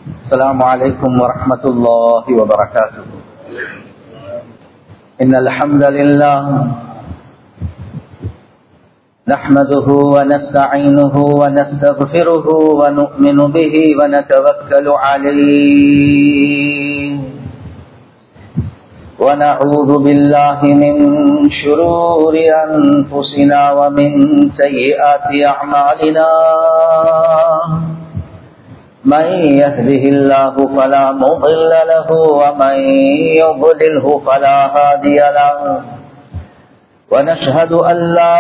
السلام عليكم ورحمة الله وبركاته إن الحمد لله نحمده ونستعينه ونستغفره ونؤمن به ونتوكل عليه ونعوذ بالله من شرور أنفسنا ومن سيئات أعمالنا من يهده الله فلا مضل له ومن يضلله فلا هادي له ونشهد أن لا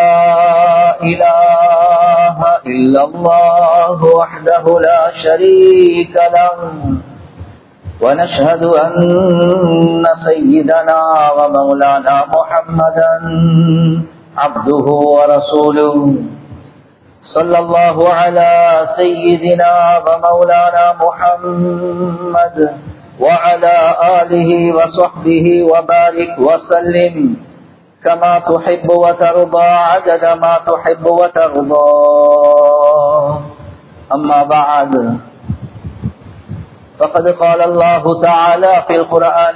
إله إلا الله وحده لا شريك له ونشهد أن سيدنا ومولانا محمدا عبده ورسوله صلى الله على سيدنا ومولانا محمد وعلى آله وصحبه وبارك وسلم كما تحب وترضى عدد ما تحب وترضى أما بعد فقد قال الله تعالى في القرآن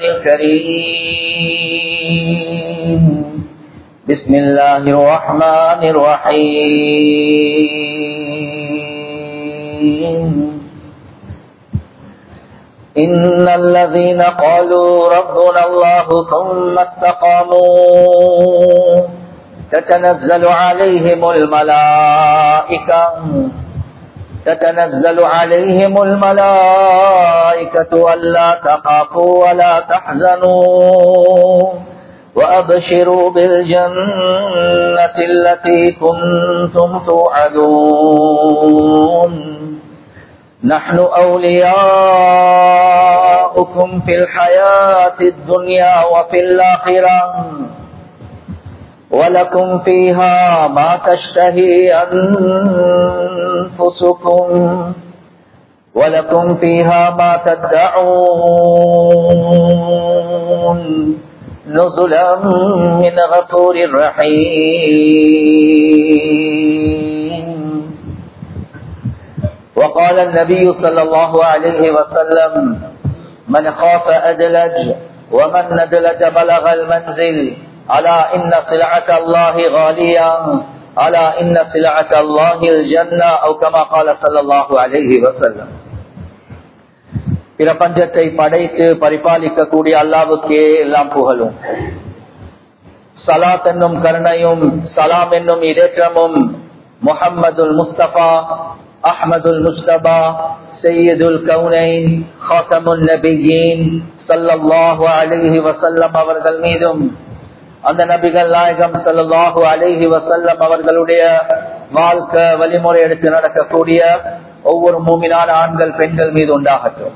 الكريم بسم الله الرحمن الرحيم إن الذين قالوا ربنا الله ثم استقاموا تتنزل عليهم الملائكة تتنزل عليهم الملائكة ألا تخافوا ولا تحزنوا وأبشروا بالجنة التي كنتم توعدون نحن أولياؤكم في الحياة الدنيا وفي الآخرة ولكم فيها ما تشتهي أنفسكم ولكم فيها ما تدعون نزلا من غفور رحيم وقال النبي صلى الله عليه وسلم من خاف أدلج ومن ندلج بلغ المنزل ألا إن سلعة الله غالية ألا إن سلعة الله الجنة أو كما قال صلى الله عليه وسلم பிரபஞ்சத்தை படைத்து பரிபாலிக்கக்கூடிய அல்லாவுக்கே எல்லாம் புகழும் சலாத் என்னும் கருணையும் சலாம் என்னும் இடேற்றமும் முஹம்மதுல் முஸ்தபா அஹமதுல் முஸ்தபா சையதுல் கவுனைன் ஹாத்தமுல் நபியின் சல்லல்லாஹு அலைஹி வசல்லம் அவர்கள் மீதும் அந்த நபிகள் நாயகம் சல்லாஹூ அலைஹி வசல்லம் அவர்களுடைய வாழ்க்கை வழிமுறை எடுத்து நடக்கக்கூடிய ஒவ்வொரு மூமினான ஆண்கள் பெண்கள் மீது உண்டாகட்டும்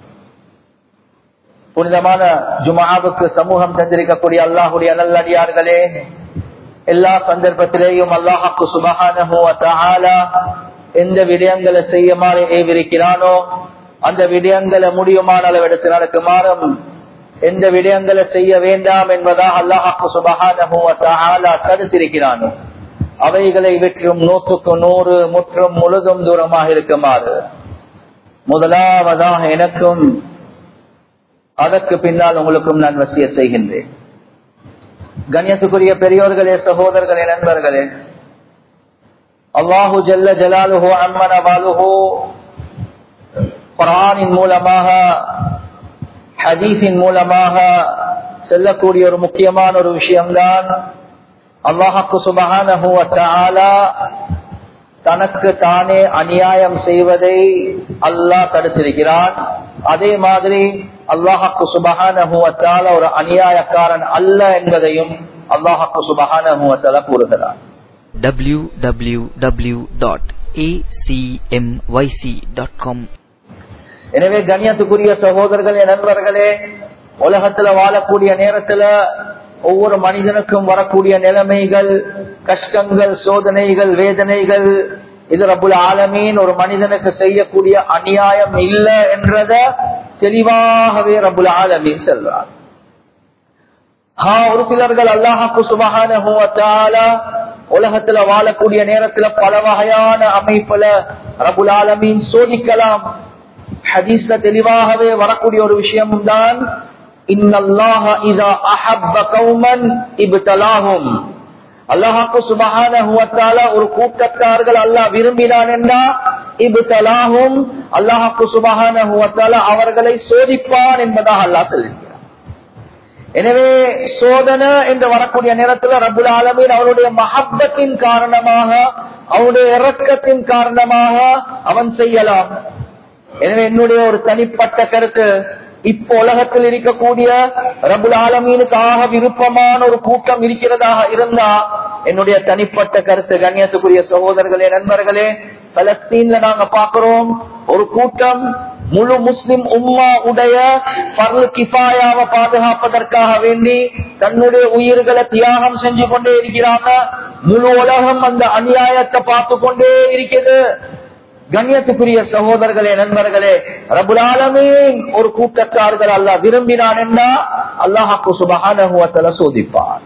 புனிதமான ஜுமாவுக்கு சமூகம் தந்திருக்கக்கூடிய அல்லாஹுடைய நல்லடியார்களே எல்லா சந்தர்ப்பத்திலேயும் அல்லாஹாக்கு சுபகான எந்த விடயங்களை செய்யுமாறு ஏவிருக்கிறானோ அந்த விடயங்களை முடியுமான அளவு எடுத்து நடக்குமாறும் எந்த விடயங்களை செய்ய வேண்டாம் என்பதா அல்லாஹாக்கு சுபகான தடுத்திருக்கிறானோ அவைகளை விற்றும் நூற்றுக்கு நூறு முற்றும் முழுதும் தூரமாக இருக்குமாறு முதலாவதாக எனக்கும் அதற்கு பின்னால் உங்களுக்கும் நான் வசிய செய்கின்றேன் கண்ணியத்துக்குரிய பெரியோர்களே சகோதரர்களே நண்பர்களே அல்லாஹு ஜல்ல ஜலாலுஹோ அம்மன வாலுஹோ குரானின் மூலமாக ஹதீஸின் மூலமாக செல்லக்கூடிய ஒரு முக்கியமான ஒரு விஷயம்தான் அல்லாஹாக்கு சுபகான தனக்கு தானே அநியாயம் செய்வதை அல்லாஹ் தடுத்திருக்கிறான் அதே மாதிரி அல்லாஹாக்கு சுபகான ஒரு அநியாயக்காரன் அல்ல என்பதையும் அல்லாஹாக்கு சுபகான கூறுகிறான் www.acmyc.com எனவே கண்ணியத்துக்குரிய சகோதரர்களே நண்பர்களே உலகத்துல வாழக்கூடிய நேரத்துல ஒவ்வொரு மனிதனுக்கும் வரக்கூடிய நிலைமைகள் கஷ்டங்கள் சோதனைகள் வேதனைகள் இது ரபுல் ஆலமீன் ஒரு மனிதனுக்கு செய்யக்கூடிய அநியாயம் இல்ல என்றத தெளிவாகவே ரபுல் ஆலமீன் செல்றார் ஒரு சிலர்கள் அல்லாஹாக்கு சுபகான உலகத்துல வாழக்கூடிய நேரத்துல பல வகையான அமைப்புல ரபுல் ஆலமீன் சோதிக்கலாம் ஹதீஸ்ல தெளிவாகவே வரக்கூடிய ஒரு விஷயமும் தான் இன்னல்லாஹ இதா அஹப்ப கௌமன் இப்தலாஹும் அல்லாஹாக்கு சுபஹான ஒரு கூட்டத்தார்கள் அல்லாஹ் விரும்பினான் என்றா இப்தலாஹும் அல்லாஹாக்கு சுபஹான அவர்களை சோதிப்பான் என்பதாக அல்லாஹ் சொல்லுகிறார் எனவே சோதனை என்று வரக்கூடிய நேரத்தில் ரபுல் ஆலமீன் அவருடைய மஹப்பத்தின் காரணமாக அவனுடைய இறக்கத்தின் காரணமாக அவன் செய்யலாம் எனவே என்னுடைய ஒரு தனிப்பட்ட கருத்து இப்போ உலகத்தில் இருக்கக்கூடிய ரபுல் ஆலமீனுக்காக விருப்பமான ஒரு கூட்டம் இருக்கிறதாக இருந்தா என்னுடைய தனிப்பட்ட கருத்து கண்ணியத்துக்குரிய சகோதரர்களே நண்பர்களே பலஸ்தீன்ல நாங்க பாக்குறோம் ஒரு கூட்டம் முழு முஸ்லிம் உம்மா உடைய பர்ல் கிஃபாயாவை பாதுகாப்பதற்காக வேண்டி தன்னுடைய உயிர்களை தியாகம் செஞ்சு கொண்டே இருக்கிறாங்க முழு உலகம் அந்த அநியாயத்தை பார்த்து கொண்டே இருக்குது கண்ணியத்துக்குரிய சகோதரர்களே நண்பர்களே ரபுலாலமே ஒரு கூட்டத்தார்கள் அல்லாஹ் விரும்பினான் என்றா அல்லாஹாக்கு சுபகான சோதிப்பார்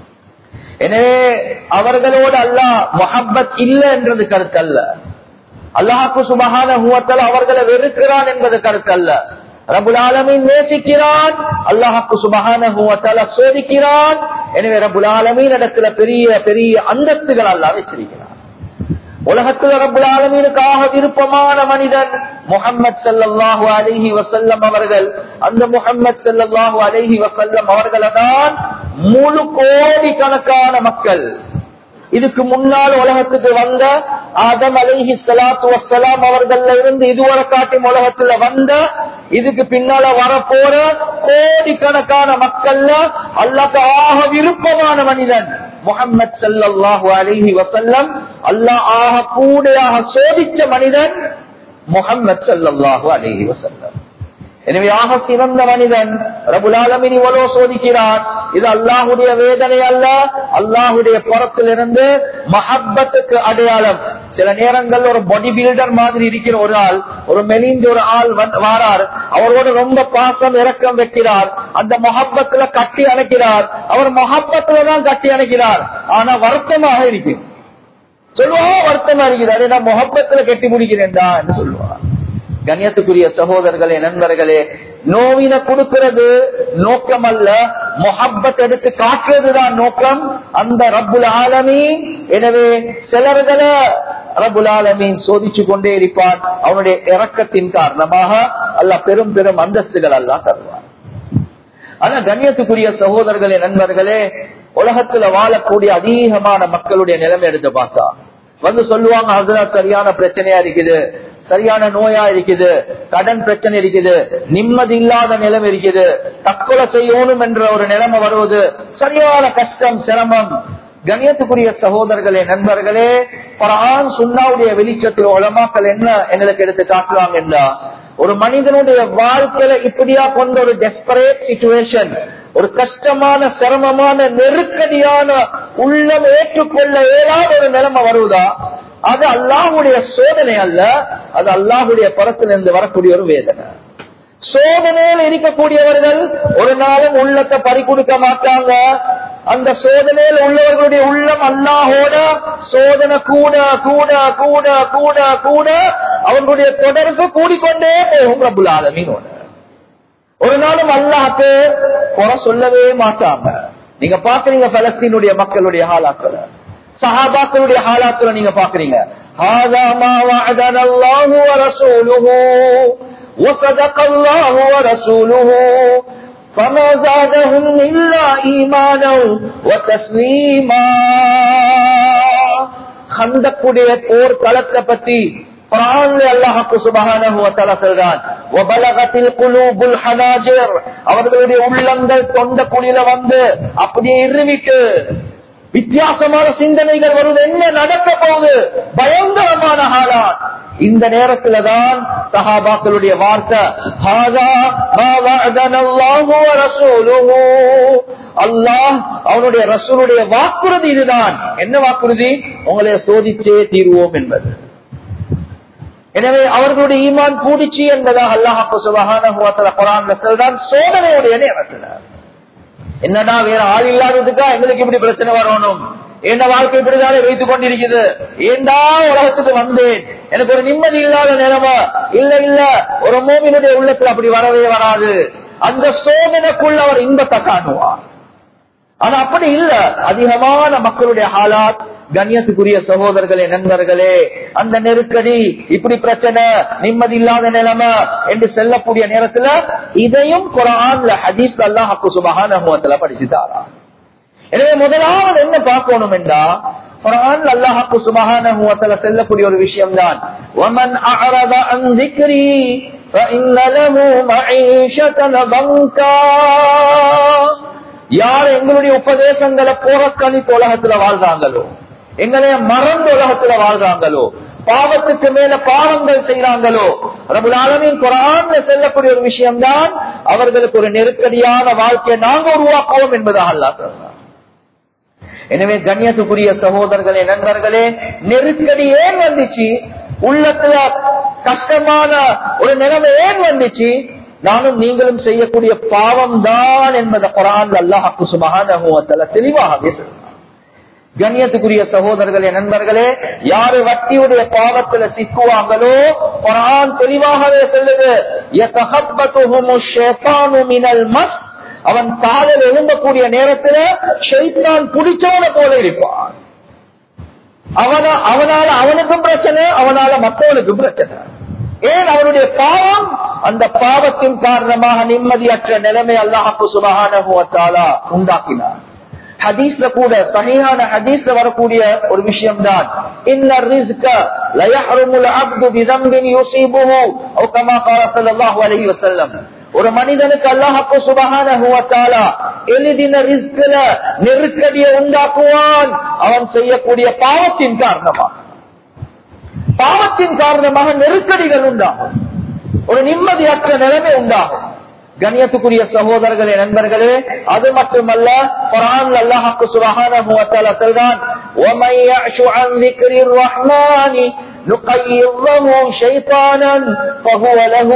எனவே அவர்களோடு அல்லாஹ் மொஹப்பத் இல்லை என்றது கருத்து அல்ல அல்லாஹாக்கு சுபகான அவர்களை வெறுக்கிறான் என்பது கருத்து அல்ல ரபுல் ஆலமின் நேசிக்கிறான் அல்லாஹாக்கு சுபகான சோதிக்கிறான் எனவே ரபுல் ஆலமின் இடத்துல பெரிய பெரிய அந்தஸ்துகள் அல்லா வச்சிருக்கிறான் உலகத்தில் ரபுல் ஆலமீனுக்காக விருப்பமான மனிதன் முகமது சல்லாஹூ அலிஹி வசல்லம் அவர்கள் அந்த முகமது சல்லாஹூ அலிஹி வசல்லம் அவர்களை தான் முழு கோடி கணக்கான மக்கள் இதுக்கு முன்னால் உலகத்துக்கு வந்த ஆதம் அலிஹி சலாத்து வசலாம் அவர்கள இருந்து இதுவரை காட்டும் உலகத்துல வந்த இதுக்கு பின்னால வரப்போற கோடிக்கணக்கான மக்கள்ல அல்லாக்கு ஆக விருப்பமான மனிதன் முகமது சல்லாஹூ அலிஹி வசல்லம் அல்லாஹ் ஆக கூடையாக சோதிச்ச மனிதன் முகமது சல்லாஹூ அலிஹி வசல்லம் எனவே ஆக சிறந்த மனிதன் ரபுலாலமின் இவ்வளோ சோதிக்கிறான் இது அல்லாஹுடைய வேதனை அல்ல அல்லாஹுடைய புறத்திலிருந்து மஹப்பத்துக்கு அடையாளம் சில நேரங்கள் ஒரு பாடி பில்டர் மாதிரி இருக்கிற ஒரு ஆள் ஒரு மெலிந்த ஒரு ஆள் வாரார் அவரோட ரொம்ப பாசம் இறக்கம் வைக்கிறார் அந்த மொஹப்பத்துல கட்டி அணைக்கிறார் அவர் மொஹப்பத்துல தான் கட்டி அணைக்கிறார் ஆனா வருத்தமாக இருக்கு சொல்லுவா வருத்தமா இருக்கிறார் நான் மொஹப்பத்துல கட்டி முடிக்கிறேன்டா என்று சொல்லுவார் கண்ணியத்துக்குரிய சகோதரர்களே நண்பர்களே நோவின கொடுக்கிறது நோக்கம் அல்ல மொஹப்பத் எடுத்து காட்டுறதுதான் நோக்கம் அந்த ரப்புல் ஆலமி எனவே சிலர்களை ரபுல் ஆலமீன் சோதிச்சு கொண்டே இருப்பான் அவனுடைய இறக்கத்தின் காரணமாக அல்ல பெரும் பெரும் அந்தஸ்துகள் அல்ல தருவான் ஆனா கண்ணியத்துக்குரிய சகோதரர்களே நண்பர்களே உலகத்துல வாழக்கூடிய அதிகமான மக்களுடைய நிலைமை எடுத்து பார்த்தா வந்து சொல்லுவாங்க அதுதான் சரியான பிரச்சனையா இருக்குது சரியான நோயா இருக்குது கடன் பிரச்சனை இருக்குது நிம்மதி இல்லாத நிலைமை இருக்குது தற்கொலை செய்யணும் என்ற ஒரு நிலைமை வருவது சரியான கஷ்டம் சிரமம் கணியத்துக்குரிய சகோதரர்களே நண்பர்களே பரான் சுண்ணாவுடைய வெளிச்சத்தில் உலமாக்கள் என்ன எங்களுக்கு எடுத்து காட்டுறாங்கன்னா ஒரு மனிதனுடைய வாழ்க்கையில இப்படியா கொண்ட ஒரு டெஸ்பரேட் சிச்சுவேஷன் ஒரு கஷ்டமான சிரமமான நெருக்கடியான உள்ளம் ஏற்றுக்கொள்ள இயலாத ஒரு நிலைமை வருவதா அது அல்லாஹுடைய சோதனை அல்ல அது அல்லாஹுடைய பரத்திலிருந்து வரக்கூடிய ஒரு வேதனை சோதனையில் இருக்கக்கூடியவர்கள் ஒரு நாளும் உள்ளத்தை பறி கொடுக்க மாட்டாங்க அந்த சோதனையில் உள்ளவர்களுடைய உள்ளம் அல்லாஹோட சோதனை கூட கூட கூட கூட கூட அவர்களுடைய தொடர்பு கூடிக்கொண்டே போகும் பிரபுல் ஆலமீனோட ஒரு நாளும் அல்லாஹ்க்கு குறை சொல்லவே மாட்டாங்க நீங்க பாக்குறீங்க பலஸ்தீனுடைய மக்களுடைய ஹாலாக்களை சஹாபாக்களுடைய ஹாலாக்களை நீங்க பாக்குறீங்க هذا ما وعدنا الله ورسوله وصدق الله ورسوله فما زادهم إلا إيمانا وتسليما خندقுடைய போர் களத்தை பத்தி குரான்ல அல்லாஹ்க்கு சுப்ஹானஹு வ தஆலா சொல்றான் வபலகத்தில் குலூபுல் ஹனாஜிர் அவர்களுடைய உள்ளங்கள் தொண்ட குழியில வந்து அப்படியே இருவிட்டு வித்தியாசமான சிந்தனைகள் வருவது என்ன நடக்க போகுது பயங்கரமான ஹாலாத் இந்த நேரத்துல தான் சஹாபாக்களுடைய வார்த்தை ஹாதா மா வஅதனல்லாஹு வ ரசூலுஹு அல்லாஹ் அவனுடைய ரசூலுடைய வாக்குறுதி இதுதான் என்ன வாக்குறுதி உங்களை சோதிச்சே தீர்வோம் என்பது எனவே அவர்களுடைய ஈமான் கூடிச்சு என்பதாக அல்லாஹ் சுபஹானஹு வ தஆலா குர்ஆன்ல சொல்றான் சோதனையுடைய நேரத்துல என்னடா வேற ஆள் இல்லாததுக்கா எங்களுக்கு இப்படி பிரச்சனை வரணும் என் வாழ்க்கை இப்படிதானே வைத்துக் கொண்டிருக்கிறது ஏண்டா உலகத்துக்கு வந்தேன் எனக்கு ஒரு நிம்மதி இல்லாத நிலைமை இல்ல இல்ல ஒரு மூமினுடைய உள்ளத்துல அப்படி வரவே வராது அந்த சோதனைக்குள்ள அவர் இன்பத்தை காட்டுவார் ஆனா அப்படி இல்ல அதிகமான மக்களுடைய ஹாலாத் கண்ணியத்துக்குரிய சகோதரர்களே நண்பர்களே அந்த நெருக்கடி இப்படி பிரச்சனை நிம்மதி இல்லாத நிலைமை என்று செல்லக்கூடிய நேரத்துல இதையும் குரான்ல ஹதீஸ் அல்லாஹ் சுபஹான படிச்சுட்டாரா எனவே முதலாவது என்ன பார்க்கணும் என்றா குரான் அல்லாஹாக்கு சுபஹான செல்லக்கூடிய ஒரு விஷயம் தான் وَمَنْ أَعْرَضَ عَنْ ذِكْرِي فَإِنَّ لَهُ مَعِيشَةً ضَنْكًا யார் எங்களுடைய உபதேசங்களை புறக்கணித்து உலகத்துல வாழ்றாங்களோ எங்களைய மறந்து உலகத்துல வாழ்றாங்களோ பாவத்துக்கு மேல பாவங்கள் செய்யறாங்களோ ரபுலாலமின் குரான்ல செல்லக்கூடிய ஒரு விஷயம்தான் அவர்களுக்கு ஒரு நெருக்கடியான வாழ்க்கையை நாங்க உருவாக்குவோம் என்பதாக அல்லா சொல்றார் எனவே கண்ணியத்துக்குரிய சகோதரர்களே நண்பர்களே நெருக்கடி ஏன் வந்துச்சு உள்ளத்துல கஷ்டமான ஒரு நிலைமை ஏன் வந்துச்சு நானும் நீங்களும் செய்யக்கூடிய பாவம் தான் என்பதை குரான் அல்லாஹாக்கு சுபகான தெளிவாக பேசுகிறார் கண்ணியத்துக்குரிய சகோதரர்களே நண்பர்களே யாரு வட்டியுடைய பாவத்துல சிக்குவாங்களோ குரான் தெளிவாகவே சொல்லுது அவன் காலில் எழும்பக்கூடிய நேரத்துல ஷைத்தான் பிடிச்சவன போல இருப்பான் அவன அவனால அவனுக்கும் பிரச்சனை அவனால மற்றவனுக்கும் பிரச்சனை ஏன் அவனுடைய பாவம் அந்த பாவத்தின் காரணமாக நிம்மதியற்ற நிலைமை அல்லாஹு சுபகான உண்டாக்கினார் ஹதீஸ்ல கூட சகையான ஹதீஸ்ல வரக்கூடிய ஒரு விஷயம் தான் இன்ன ரிஸ்க லயஹ்ருமுல் அப்து பிதம்பின் யுஸீபுஹு அவ் கமா قال ஸல்லல்லாஹு அலைஹி வஸல்லம் ஒரு மனிதனுக்கு அல்லாஹு சுபஹானஹு வ தஆலா எழுதின ரிஸ்க்ல நெருக்கடியை உண்டாக்குவான் அவன் செய்யக்கூடிய பாவத்தின் காரணமாக பாவத்தின் காரணமாக நெருக்கடிகள் உண்டாகும் ஒரு நிம்மதியற்ற நிலைமை உண்டாகும் கண்ணியத்துக்குரிய சகோதரர்களே நண்பர்களே அது மட்டுமல்ல குரான் அல்லாஹாக்கு சுபஹானஹு வ தஆலா சொல்றான் وَمَن يَعْشُ عَن ذِكْرِ الرَّحْمَنِ نُقَيِّضْ لَهُ شَيْطَانًا فَهُوَ لَهُ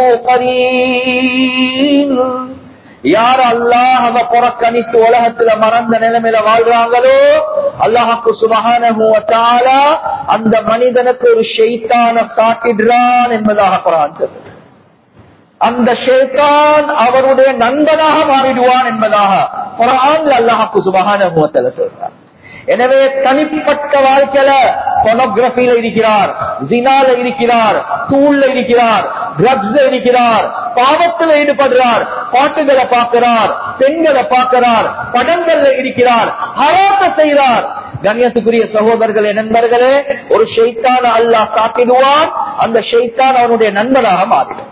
قَرِينٌ யார் அல்லாஹ் அவ புறக்கணித்து உலகத்துல மறந்த நிலைமையில வாழ்றாங்களோ அல்லாஹாக்கு சுபஹானஹு வ தஆலா அந்த மனிதனுக்கு ஒரு ஷைத்தான காட்டிடுறான் என்பதாக குரான் சொல்லுது அந்த ஷேத்தான் அவருடைய நண்பனாக மாறிடுவான் என்பதாக குரான் அல்லாஹாக்கு சுபகான சொல்றார் எனவே தனிப்பட்ட வாழ்க்கையில பொனோகிராபில இருக்கிறார் ஜினால இருக்கிறார் தூள்ல இருக்கிறார் ட்ரக்ஸ்ல இருக்கிறார் பாவத்தில் ஈடுபடுறார் பாட்டுகளை பார்க்கிறார் பெண்களை பார்க்கிறார் படங்கள்ல இருக்கிறார் ஹராத்த செய்கிறார் கண்ணியத்துக்குரிய சகோதரர்களே நண்பர்களே ஒரு ஷெய்தான் அல்லாஹ் காட்டிடுவான் அந்த ஷெய்தான் அவனுடைய நண்பனாக மாறிடும்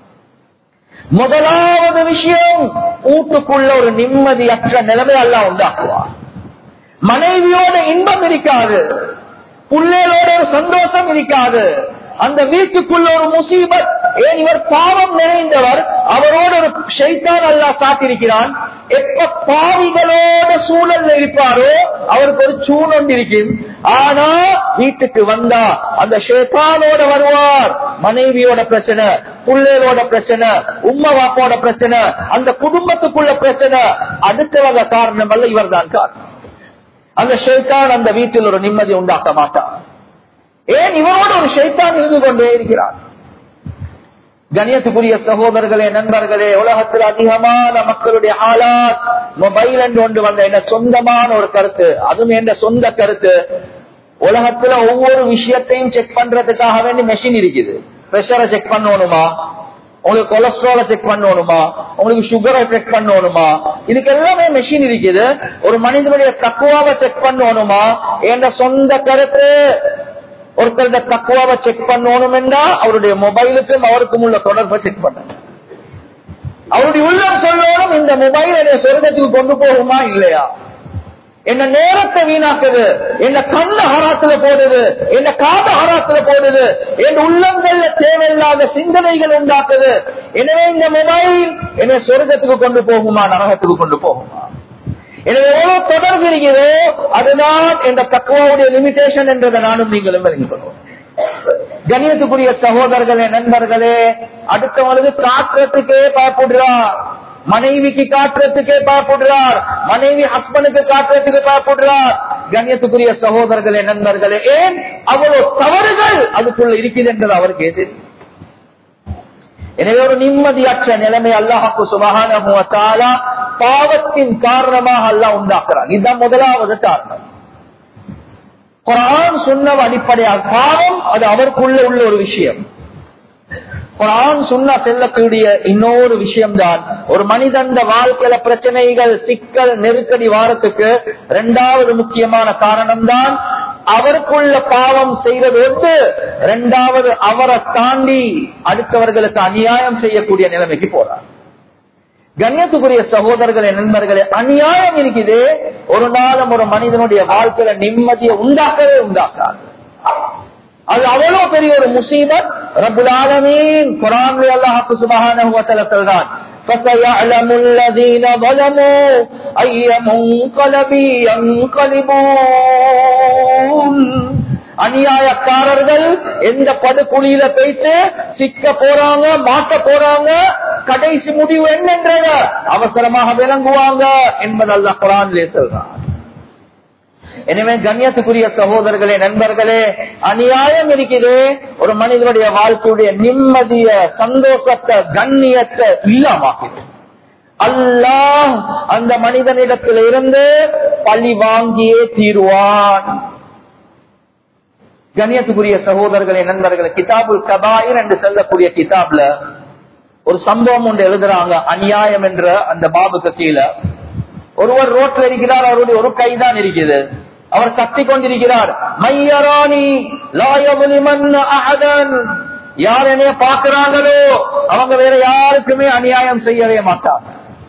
முதலாவது விஷயம் வீட்டுக்குள்ள ஒரு நிம்மதியற்ற நிலைமை எல்லாம் உண்டாக்குவார் மனைவியோட இன்பம் இருக்காது பிள்ளைகளோட ஒரு சந்தோஷம் இருக்காது அந்த வீட்டுக்குள்ள ஒரு முசீபத் ஏன் இவர் பாவம் நிறைந்தவர் அவரோட ஒரு ஷைத்தான் அல்லா சாத்திருக்கிறான் எப்ப பாவிகளோட சூழல்ல இருப்பாரோ அவருக்கு ஒரு சூழ் ஒன்று இருக்கும் ஆனா வீட்டுக்கு வந்தா அந்த ஷேத்தானோட வருவார் மனைவியோட பிரச்சனை பிள்ளைகளோட பிரச்சனை உம்மா வாப்போட பிரச்சனை அந்த குடும்பத்துக்குள்ள பிரச்சனை அடுத்தவங்க காரணம் அல்ல இவர் தான் காரணம் அந்த ஷைத்தான் அந்த வீட்டில் ஒரு நிம்மதி உண்டாக்க மாட்டான் ஏன் இவரோட ஒரு ஷைத்தான் இருந்து கொண்டே இருக்கிறான் கணியத்துக்குரிய சகோதரர்களே நண்பர்களே உலகத்தில் அதிகமான மக்களுடைய ஆளாத் மொபைல் என்று ஒன்று வந்த என்ன சொந்தமான ஒரு கருத்து அதுவும் என்ற சொந்த கருத்து உலகத்துல ஒவ்வொரு விஷயத்தையும் செக் பண்றதுக்காக வேண்டி மெஷின் இருக்குது பிரஷரை செக் பண்ணணுமா உங்களுக்கு கொலஸ்ட்ரால செக் பண்ணணுமா உங்களுக்கு சுகரை செக் பண்ணணுமா இதுக்கு எல்லாமே மெஷின் இருக்குது ஒரு மனிதனுடைய தக்குவாவை செக் பண்ணணுமா என்ற சொந்த கருத்து ஒருத்தருடைய தக்குவாவை செக் பண்ணணும் என்றா அவருடைய மொபைலுக்கும் அவருக்கும் உள்ள தொடர்பை செக் பண்ண அவருடைய உள்ளம் சொல்லணும் இந்த மொபைல் என்னை சொர்க்கத்துக்கு கொண்டு போகுமா இல்லையா என்ன நேரத்தை வீணாக்குது என்ன கண்ண ஹராத்துல போடுது என்ன காத ஹராத்துல போடுது என் உள்ளங்கள்ல தேவையில்லாத சிந்தனைகள் உண்டாக்குது எனவே இந்த மொபைல் என்னை சொர்க்கத்துக்கு கொண்டு போகுமா நரகத்துக்கு கொண்டு போகுமா எனவே எவ்வளவு தொடர்பு இருக்கிறதோ அதுதான் என்ற தக்குவாவுடைய லிமிடேஷன் என்றதை நானும் நீங்களும் விளங்கிக் கொள்வோம் கணியத்துக்குரிய சகோதரர்களே நண்பர்களே அடுத்தவங்களுக்கு காட்டுறதுக்கே பயப்படுறார் மனைவிக்கு காட்டுறதுக்கே பயப்படுறார் மனைவி ஹஸ்பண்டுக்கு காட்டுறதுக்கு பயப்படுறார் கண்ணியத்துக்குரிய சகோதரர்களே நண்பர்களே ஏன் அவ்வளவு தவறுகள் அதுக்குள்ள இருக்குது என்பது அவருக்கு தெரியும் எனவே ஒரு நிம்மதியற்ற நிலைமை அல்லாஹாக்கு சுபகான பாவத்தின் காரணமாக அல்லாஹ் உண்டாக்குறான் இதுதான் முதலாவது காரணம் குரான் சொன்ன அடிப்படையாக பாவம் அது அவருக்குள்ள உள்ள ஒரு விஷயம் குரான் சொன்ன செல்லக்கூடிய இன்னொரு விஷயம்தான் ஒரு மனிதன் வாழ்க்கையில பிரச்சனைகள் சிக்கல் நெருக்கடி வாரத்துக்கு இரண்டாவது முக்கியமான காரணம் தான் அவருக்குள்ள பாவம் செய்வது ஒன்று இரண்டாவது அவரை தாண்டி அடுத்தவர்களுக்கு அநியாயம் செய்யக்கூடிய நிலைமைக்கு போறார் கண்ணியத்துக்குரிய சகோதரர்களே நண்பர்களே அநியாயம் இருக்குது ஒரு நாளும் ஒரு மனிதனுடைய வாழ்க்கையில நிம்மதியை உண்டாக்கவே உண்டாக்காது அது அவ்வளவு பெரிய ஒரு முசீபத் ரபுல் ஆலமீன் குரான் அல்லாஹ் சுபஹானஹு வ தஆலா சொல்றான் فَسَيَعْلَمُ الَّذِينَ ظَلَمُوا أَيَّ مُنقَلَبٍ يَنقَلِبُونَ அநியாயக்காரர்கள் எந்த படுகுழியில போயிட்டு சிக்க போறாங்க மாட்ட போறாங்க கடைசி முடிவு என்னன்றத அவசரமாக விளங்குவாங்க என்பது அல்லாஹ் குரான்லே சொல்றான் எனவே கண்ணியத்துக்குரிய சகோதரர்களே நண்பர்களே அநியாயம் இருக்குது ஒரு மனிதனுடைய வாழ்க்கையுடைய நிம்மதிய சந்தோஷத்தை கண்ணியத்தை இல்லாமாக்குது அல்லாஹ் அந்த மனிதனிடத்தில் இருந்து பழி வாங்கியே தீருவான் கண்ணியத்துக்குரிய சகோதரர்களே நண்பர்களே கிதாபுல் கபாயிர் என்று சொல்லக்கூடிய கிதாப்ல ஒரு சம்பவம் ஒன்று எழுதுறாங்க அநியாயம் என்ற அந்த பாபுக்கு கீழே ஒருவர் ரோட்ல இருக்கிறார் அவருடைய ஒரு கைதான் இருக்குது அவர் கத்திக் கொண்டிருக்கிறார் மையராணி லாயபுலிமன் அஹதன் யார் என்னைய பாக்குறாங்களோ அவங்க வேற யாருக்குமே அநியாயம் செய்யவே மாட்டாங்க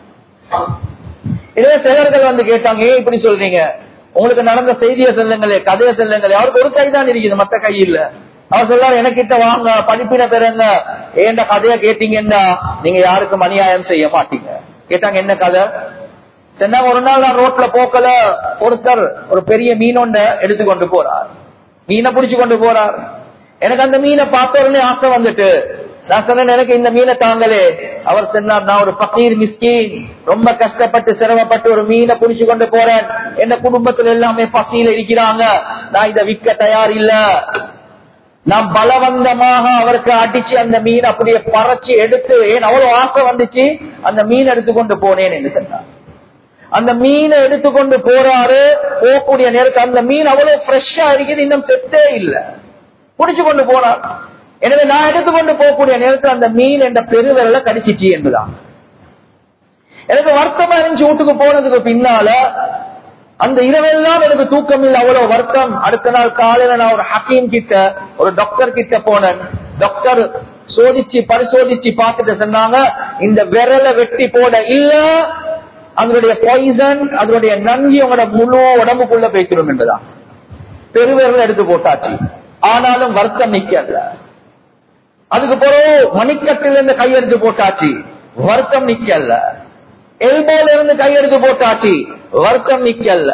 இதே சிலர்கள் வந்து கேட்டாங்க ஏன் இப்படி சொல்றீங்க உங்களுக்கு நடந்த செய்தியை சொல்லுங்களே கதையை சொல்லுங்களே அவருக்கு ஒரு கை தான் இருக்குது மத்த கை இல்ல அவர் சொல்றாரு எனக்கிட்ட வாங்க படிப்பின பேர் என்ன ஏண்ட கதையை கேட்டீங்கன்னா நீங்க யாருக்கும் அநியாயம் செய்ய மாட்டீங்க கேட்டாங்க என்ன கதை சென்னா ஒரு நாள் நான் ரோட்ல போக்கல ஒருத்தர் ஒரு பெரிய மீன் ஒண்ண எடுத்துக்கொண்டு போறார் மீனை பிடிச்சு கொண்டு போறார் எனக்கு அந்த மீனை பார்த்த உடனே ஆசை வந்துட்டு நான் சொன்னேன் எனக்கு இந்த மீனை தாங்களே அவர் சொன்னார் நான் ஒரு பக்கீர் மிஸ்கீன் ரொம்ப கஷ்டப்பட்டு சிரமப்பட்டு ஒரு மீனை பிடிச்சு கொண்டு போறேன் என்ன குடும்பத்துல எல்லாமே பசியில இருக்கிறாங்க நான் இதை விற்க தயார் இல்ல நான் பலவந்தமாக அவருக்கு அடிச்சு அந்த மீன் அப்படியே பறச்சு எடுத்து ஏன் அவ்வளவு ஆசை வந்துச்சு அந்த மீன் எடுத்துக்கொண்டு போனேன் என்று சொன்னார் அந்த மீனை எடுத்துக்கொண்டு போறாரு போகக்கூடிய நேரத்தில் அந்த மீன் அவ்வளவு ஃப்ரெஷ்ஷா இருக்குது இன்னும் செட்டே இல்ல புடிச்சு கொண்டு போனார் எனவே நான் எடுத்துக்கொண்டு போகக்கூடிய நேரத்தில் அந்த மீன் என்ற பெருவிரல கடிச்சிச்சு என்பதான் எனக்கு வருத்தமா இருந்துச்சு வீட்டுக்கு போனதுக்கு பின்னால அந்த இரவெல்லாம் எனக்கு தூக்கம் இல்லை அவ்வளவு வருத்தம் அடுத்த நாள் காலையில நான் ஒரு ஹக்கீம் கிட்ட ஒரு டாக்டர் கிட்ட போனேன் டாக்டர் சோதிச்சு பரிசோதிச்சு பார்த்துட்டு சொன்னாங்க இந்த விரலை வெட்டி போட இல்ல அதனுடைய பாய்சன் அதனுடைய நஞ்சு உங்களோட முழு உடம்புக்குள்ள பேசிடும் என்பதான் பெருவிரல் எடுத்து போட்டாச்சு ஆனாலும் வருத்தம் நிக்கல அதுக்கு பிறகு மணிக்கட்டில இருந்து கையெடுத்து போட்டாச்சு வருத்தம் நிக்கல எல்போல இருந்து கையெடுத்து போட்டாச்சு வருத்தம் நிக்கல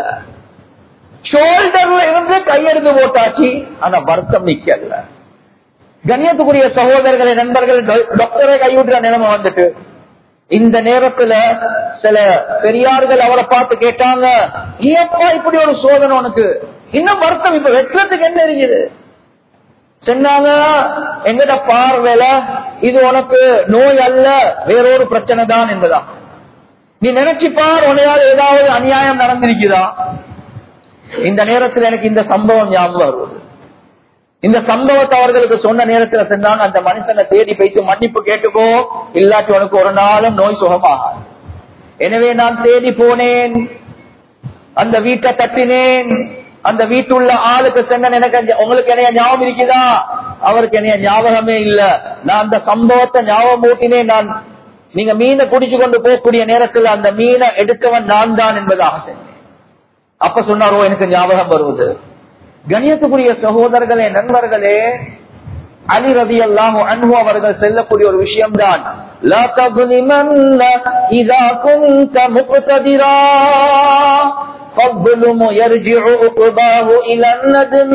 ஷோல்டர்ல இருந்து கையெடுத்து போட்டாச்சு ஆனா வருத்தம் நிக்கல கண்ணியத்துக்குரிய சகோதரர்களை நண்பர்கள் டாக்டரை கைவிடுற நிலைமை வந்துட்டு இந்த நேரத்துல சில பெரியார்கள் அவரை பார்த்து கேட்டாங்க ஏப்பா இப்படி ஒரு சோதனை உனக்கு இன்னும் வருத்தம் இப்ப வெற்றத்துக்கு என்ன இருக்குது சொன்னாங்க எங்கட பார்வையில இது உனக்கு நோய் அல்ல வேறொரு பிரச்சனை தான் என்பதா நீ நினைச்சு பார் உனையால் ஏதாவது அநியாயம் நடந்திருக்குதா இந்த நேரத்தில் எனக்கு இந்த சம்பவம் ஞாபகம் வருவது இந்த சம்பவத்தை அவர்களுக்கு சொன்ன நேரத்தில் சென்றாங்க அந்த மனுஷனை தேடி போய்த்து மன்னிப்பு கேட்டுக்கோ இல்லாட்டி உனக்கு ஒரு நாளும் நோய் சுகமாகாது எனவே நான் தேடி போனேன் அந்த வீட்டை தட்டினேன் அந்த வீட்டுள்ள ஆளுக்கு சென்ன எனக்கு உங்களுக்கு என்னைய ஞாபகம் இருக்குதா அவருக்கு என்னைய ஞாபகமே இல்ல நான் அந்த சம்பவத்தை ஞாபகம் ஊட்டினேன் நான் நீங்க மீனை குடிச்சு கொண்டு போகக்கூடிய நேரத்தில் அந்த மீனை எடுத்தவன் நான் தான் என்பதாக சொன்னேன் அப்ப சொன்னாரோ எனக்கு ஞாபகம் வருவது கணியத்துக்குரிய சகோதரர்களே நண்பர்களே அலி ரவி அல்லாஹ் அன்பு அவர்கள் செல்லக்கூடிய ஒரு விஷயம் தான் فالظلم يرجع عقباه إلى الندم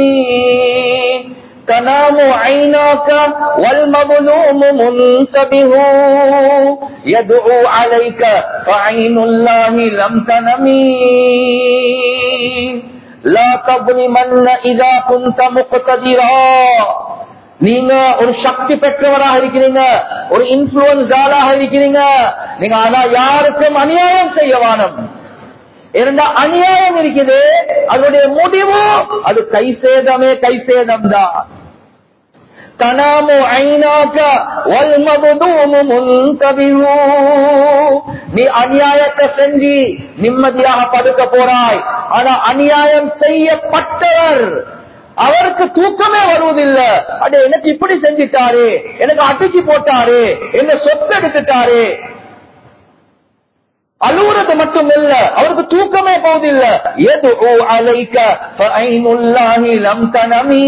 تنام عيناك والمظلوم منتبه يدعو عليك فعين الله لم تنمي லா தப்லிமன்ன இதா குந்த முக்ததிரா நீங்க ஒரு சக்தி பெற்றவராக இருக்கிறீங்க ஒரு இன்ஃபுளுன்ஸ் ஆளாக இருக்கிறீங்க நீங்க ஆனா யாருக்கும் அநியாயம் செய்ய வானம் இரண்ட அநியாயம் இருக்குது அதனுடைய முடிவு அது கை சேதமே கை சேதம் தான் தனாமு ஐநாக்க வல்மதுமு முன்தபிஹு நீ அநியாயத்தை செஞ்சு நிம்மதியாக படுக்க போறாய் ஆனா அநியாயம் செய்யப்பட்டவர் அவருக்கு தூக்கமே வருவதில்லை அட எனக்கு இப்படி செஞ்சிட்டாரு எனக்கு அடிச்சு போட்டாரு என்ன சொத்து எடுத்துட்டாரு அழுவுறது மட்டும் இல்ல அவருக்கு தூக்கமே போவதில்லை எது ஓ அலைக்க ஃபைனுல்லாஹி லம் தனமீ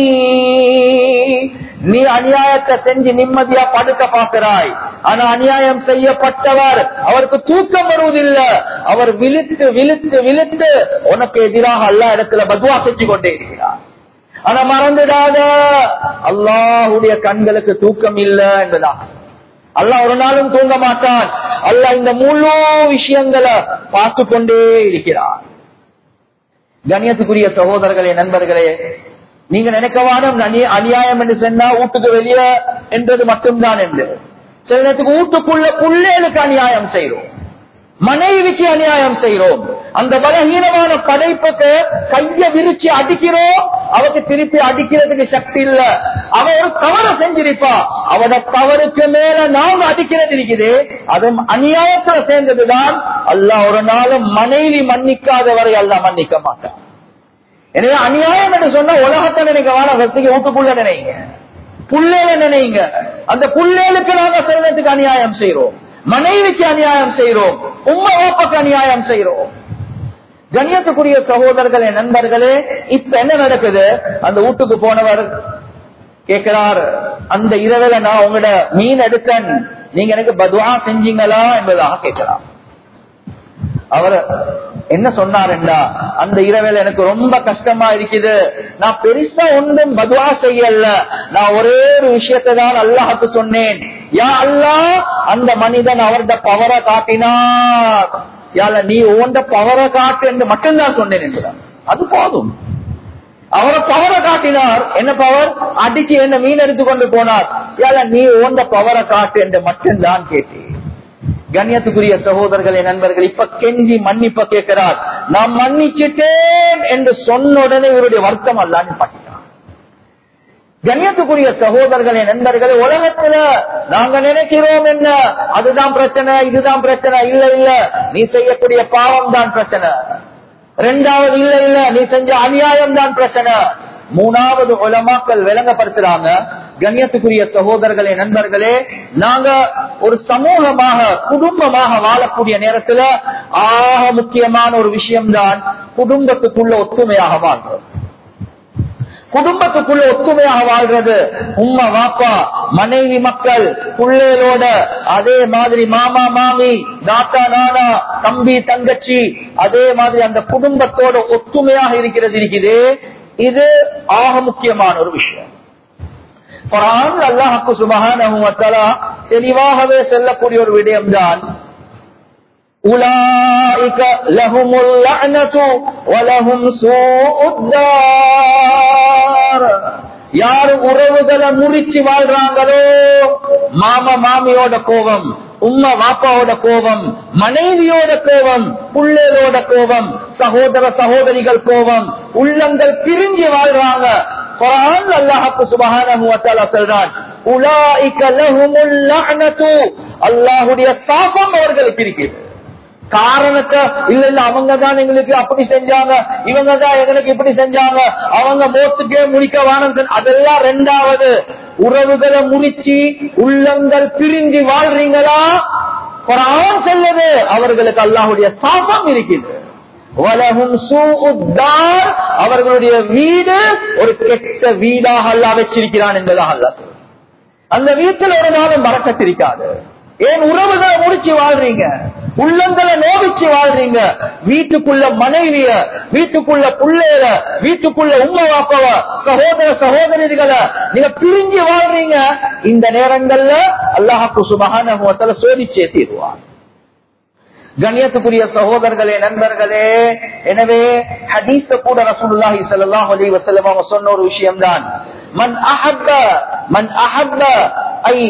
நீ அநியாயத்தை செஞ்சு நிம்மதியா படுக்க பார்க்கிறாய் ஆனா அநியாயம் செய்யப்பட்டவர் அவருக்கு தூக்கம் வருவதில்லை அவர் விழுத்து விழுத்து விழுத்து உனக்கு எதிராக எல்லா இடத்துல பதுவா செஞ்சு கொண்டே இருக்கிறார் ஆனா மறந்துடாத அல்லாஹுடைய கண்களுக்கு தூக்கம் இல்லை என்பதான் அல்லாஹ் ஒரு நாளும் தூங்க மாட்டான் அல்லாஹ் இந்த முழு விஷயங்களை பார்த்து கொண்டே இருக்கிறார் கண்ணியத்துக்குரிய சகோதரர்களே நண்பர்களே நீங்க நினைக்கவானும் அநி- அநியாயம் என்று சொன்னா வீட்டுக்கு வெளியே என்றது மட்டும்தான் என்று சில நேரத்துக்கு வீட்டுக்குள்ள பிள்ளைகளுக்கு அநியாயம் செய்யறோம் மனைவிக்கு அநியாயம் செய்யறோம் அந்த பலகீனமான படைப்புக்கு கைய விரிச்சு அடிக்கிறோம் அவருக்கு திருப்பி அடிக்கிறதுக்கு சக்தி இல்ல அவ ஒரு தவறு செஞ்சிருப்பா அவட தவறுக்கு மேல நாங்க அடிக்கிறது இருக்குது அது அநியாயத்துல சேர்ந்ததுதான் அல்லாஹ் ஒரு நாளும் மனைவி மன்னிக்காதவரை அல்லாஹ் மன்னிக்க மாட்டான் எனவே அநியாயம் என்று சொன்னா உலகத்தை நினைக்க வேணாம் வசதிக்கு வீட்டுக்குள்ள நினைங்க புள்ளையில நினைங்க அந்த புள்ளைகளுக்கு நாங்க செய்யறதுக்கு அநியாயம் செய்யறோம் மனைவிக்கு அநியாயம் செய்யறோம் உம்மா ஓப்பக்கு அநியாயம் செய்யறோம் கண்ணியத்துக்குரிய சகோதரர்களே நண்பர்களே இப்ப என்ன நடக்குது அந்த வீட்டுக்கு போனவர் கேட்கிறார் அந்த இரவுல நான் உங்களோட மீன் எடுத்தேன் நீங்க எனக்கு பதுவா செஞ்சீங்களா என்பதாக கேட்கிறார் அவர் என்ன சொன்னாருண்டா அந்த இரவில் எனக்கு ரொம்ப கஷ்டமா இருக்குது நான் பெருசா ஒன்றும் பதுவா செய்யல நான் ஒரே ஒரு விஷயத்தை தான் அல்லாஹுக்கு சொன்னேன் யா அல்லாஹ் அந்த மனிதன் அவர்த பவரை காட்டினார் யால நீ ஓண்ட பவரை காட்டு என்று மட்டும்தான் சொன்னேன் என்றார் அது போதும் அவரை பவரை காட்டினார் என்ன பவர் அடிச்சு என்ன மீன் எடுத்து கொண்டு போனார் யால நீ ஓண்ட பவரை காட்டு என்று மட்டும்தான் கேட்டேன் கண்ணியத்துக்குரிய சகோதரர்களே நண்பர்கள் இப்ப கெஞ்சி மன்னிப்ப கேட்கிறார் நான் மன்னிச்சிட்டேன் என்று சொன்ன உடனே இவருடைய வருத்தம் அல்லான்னு பாட்டிட்டான் கண்ணியத்துக்குரிய சகோதரர்களே நண்பர்களே உலகத்துல நாங்க நினைக்கிறோம் என்ன அதுதான் பிரச்சனை இதுதான் பிரச்சனை இல்ல இல்ல நீ செய்யக்கூடிய பாவம் தான் பிரச்சனை ரெண்டாவது இல்ல இல்ல நீ செஞ்ச அநியாயம் தான் பிரச்சனை மூணாவது உலமாக்கள் விளங்கப்படுத்துறாங்க கண்ணியத்துக்குரிய சகோதரர்களே நண்பர்களே நாங்க ஒரு சமூகமாக குடும்பமாக வாழக்கூடிய நேரத்துல ஆக முக்கியமான ஒரு விஷயம்தான் குடும்பத்துக்குள்ள ஒத்துமையாக வாழ்றோம் குடும்பத்துக்குள்ள ஒத்துமையாக வாழ்றது உம்மா வாப்பா மனைவி மக்கள் பிள்ளைகளோட அதே மாதிரி மாமா மாமி தாத்தா நானா தம்பி தங்கச்சி அதே மாதிரி அந்த குடும்பத்தோட ஒத்துமையாக இருக்கிறது இருக்குது இது ஆக முக்கியமான ஒரு விஷயம் குரான் அல்லாஹுக்கு சுபஹானஹு வ தஆலா தெளிவாகவே சொல்லக்கூடிய ஒரு விடயம்தான் உலாயிக லஹுமுல் லஅனது வ லஹும் சூஉத்தார் யாரு உறவுகளை முறிச்சு வாழ்றாங்களோ மாமா மாமியோட கோபம் உம்மா வாப்பாவோட கோபம் மனைவியோட கோபம் புள்ளரோட கோபம் சகோதர சகோதரிகள் கோபம் உள்ளங்கள் பிரிஞ்சு வாழ்றாங்க குரான் அல்லாஹ்வுக்கு சுப்ஹானஹு வ தஆலா சொல்றான் உலாயிக லஹுமுல் லஅனது அல்லாஹ்வுடைய சாபம் அவர்களுக்கு இருக்குது காரணத்தை இல்ல இல்ல அவங்க தான் எங்களுக்கு அப்படி செஞ்சாங்க இவங்க தான் எங்களுக்கு இப்படி செஞ்சாங்க அவங்க மோத்துக்கே முடிக்க வானம் அதெல்லாம் ரெண்டாவது உறவுகளை முறிச்சு உள்ளங்கள் பிரிஞ்சு வாழ்றீங்களா குரான் செல்லது அவர்களுக்கு அல்லாஹுடைய சாபம் இருக்குது வலகும் சூஉத்தார் அவர்களுடைய வீடு ஒரு கெட்ட வீடாக அல்லா வச்சிருக்கிறான் என்பதாக அல்ல அந்த வீட்டில் ஒரு நாளும் பறக்கத்திருக்காது ஏன் உறவுகளை முடிச்சு வாழ்றீங்க உள்ளங்களை நோவிச்சு வாழ்றீங்க வீட்டுக்குள்ள மனைவிய வீட்டுக்குள்ள புள்ளையில வீட்டுக்குள்ள உண்மை வாப்பவ சகோதர சகோதரிகளை நீங்க பிரிஞ்சு வாழ்றீங்க இந்த நேரங்கள்ல அல்லாஹாக்கு சுபகான சோதிச்சே தீருவான் கண்ணியத்துக்குரிய சகோதரர்களே நண்பர்களே எனவே ஹதீஸ கூட ரசூலுல்லாஹி ஸல்லல்லாஹு அலைஹி வஸல்லம் அவங்க சொன்ன ஒரு விஷயம் தான் மன் அஹப்ப மன் அஹப்ப ஐ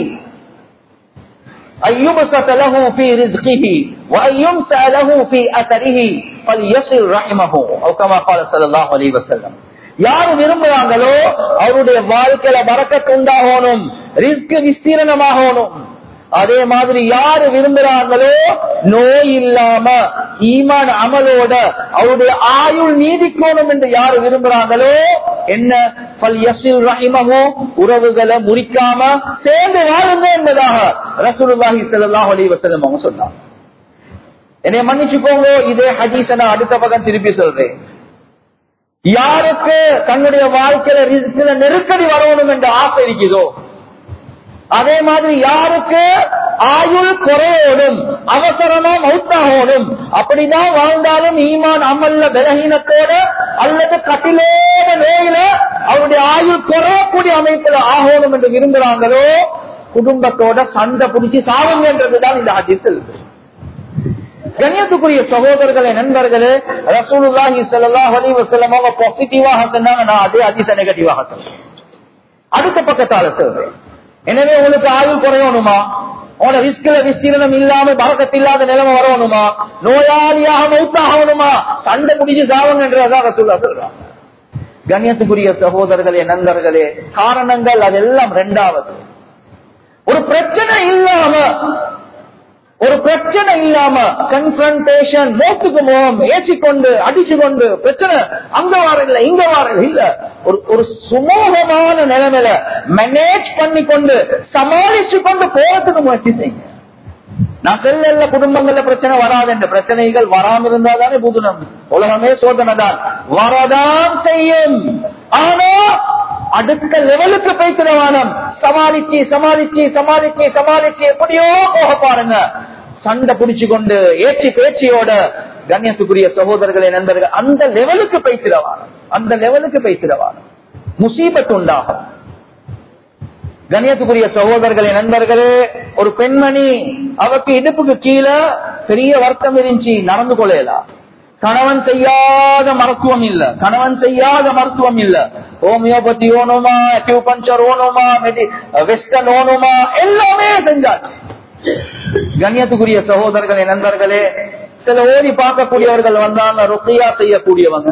أن يبسط له في رزقه وأن يمسع له في أثره فليصل رحمه أو كما قال صلى الله عليه وسلم யார் விரும்புறாங்களோ அவருடைய வாழ்க்கையில வரக்கத்து உண்டாகணும் ரிஸ்க் விஸ்தீரணமாகணும் அதே மாதிரி யாரு விரும்புறாங்களோ நோய் இல்லாம ஈமான் அமலோட அவருடைய ஆயுள் நீதிக்கணும் என்று யாரு விரும்புறாங்களோ என்ன பல் யசில் ரஹிமஹோ உறவுகளை முறிக்காம சேர்ந்து வாழுங்க என்பதாக ரசூலுல்லாஹி ஸல்லல்லாஹு அலைஹி வஸல்லம் அவங்க சொன்னாங்க என்னை மன்னிச்சுக்கோங்க இதே ஹதீஸ நான் அடுத்த பக்கம் திருப்பி சொல்றேன் யாருக்கு தன்னுடைய வாழ்க்கையில ரிஸ்க்ல நெருக்கடி வரணும் என்ற ஆசை இருக்குதோ அதே மாதிரி யாருக்கு ஆயுள் குறையோடும் அவசரமா மௌத்தாகணும் அப்படிதான் வாழ்ந்தாலும் ஈமான் அமல்ல பலகீனத்தோட அல்லது கட்டிலோட நோயில அவருடைய ஆயுள் குறையக்கூடிய அமைப்புல ஆகணும் என்று விரும்புறாங்களோ குடும்பத்தோட சண்டை பிடிச்சி சாவுங்கன்றதுதான் இந்த ஹதீஸில் கண்ணியத்துக்குரிய சகோதரர்களே நண்பர்களே ரசூலுல்லாஹி ஸல்லல்லாஹு அலைஹி வஸல்லம் அவங்க பாசிட்டிவாக சொன்னாங்க நான் அதே அதிச நெகட்டிவாக சொல்றேன் அடுத்த பக்கத்தால சொல்றேன் எனவே உங்களுக்கு ஆயுள் குறையணுமா உங்களோட ரிஸ்க்ல விஸ்தீரணம் இல்லாம பறக்கத்து இல்லாத நிலைமை வரணுமா நோயாளியாக மௌத்தாகணுமா சண்டை முடிஞ்சு சாவங்கன்றதாக சொல்ல சொல்றாங்க கண்ணியத்துக்குரிய சகோதரர்களே நண்பர்களே காரணங்கள் அதெல்லாம் ரெண்டாவது ஒரு பிரச்சனை இல்லாம ஒரு பிரச்சனை இல்லாம கன்ஃபரன்டேஷன் மோத்துக்கு முகம் ஏற்றிக்கொண்டு அடிச்சு கொண்டு பிரச்சனை அங்க வாரல இங்க வாரல இல்ல ஒரு ஒரு சுமூகமான நிலைமையில மேனேஜ் பண்ணி கொண்டு சமாளிச்சு கொண்டு போறதுக்கு முயற்சி செய்யுங்க நான் செல்ல குடும்பங்கள்ல பிரச்சனை வராது என்ற பிரச்சனைகள் வராம இருந்தா தானே புதுனம் உலகமே சோதனை தான் வரதான் செய்யும் ஆனா அடுத்த லெவலுக்கு பேசுறவானம் சமாளிச்சு சமாளிச்சு சமாளிச்சு சமாளிச்சு எப்படியோ போக பாருங்க சண்டை பிடிச்சு கொண்டு ஏற்றி பேச்சியோட கண்ணியத்துக்குரிய சகோதரர்களே நண்பர்கள் அந்த லெவலுக்கு பேசுறவானம் அந்த லெவலுக்கு பேசுறவானம் முசீபத் உண்டாகும் கண்ணியத்துக்குரிய சகோதரர்களே நண்பர்களே ஒரு பெண்மணி அவக்கு இடுப்புக்கு கீழே பெரிய வருத்தம் இருந்துச்சு நடந்து கொள்ளலாம் கணவன் செய்யாத மருத்துவம் இல்ல கணவன் செய்யாத மருத்துவம் இல்ல ஹோமியோபதி ஓணுமா அக்யூபஞ்சர் ஓணுமா மெடி வெஸ்டர்ன் ஓணுமா எல்லாமே செஞ்சாச்சு கண்ணியத்துக்குரிய சகோதரர்களே நண்பர்களே சில ஓதி பார்க்கக்கூடியவர்கள் வந்தாங்க ருக்கையா செய்யக்கூடியவங்க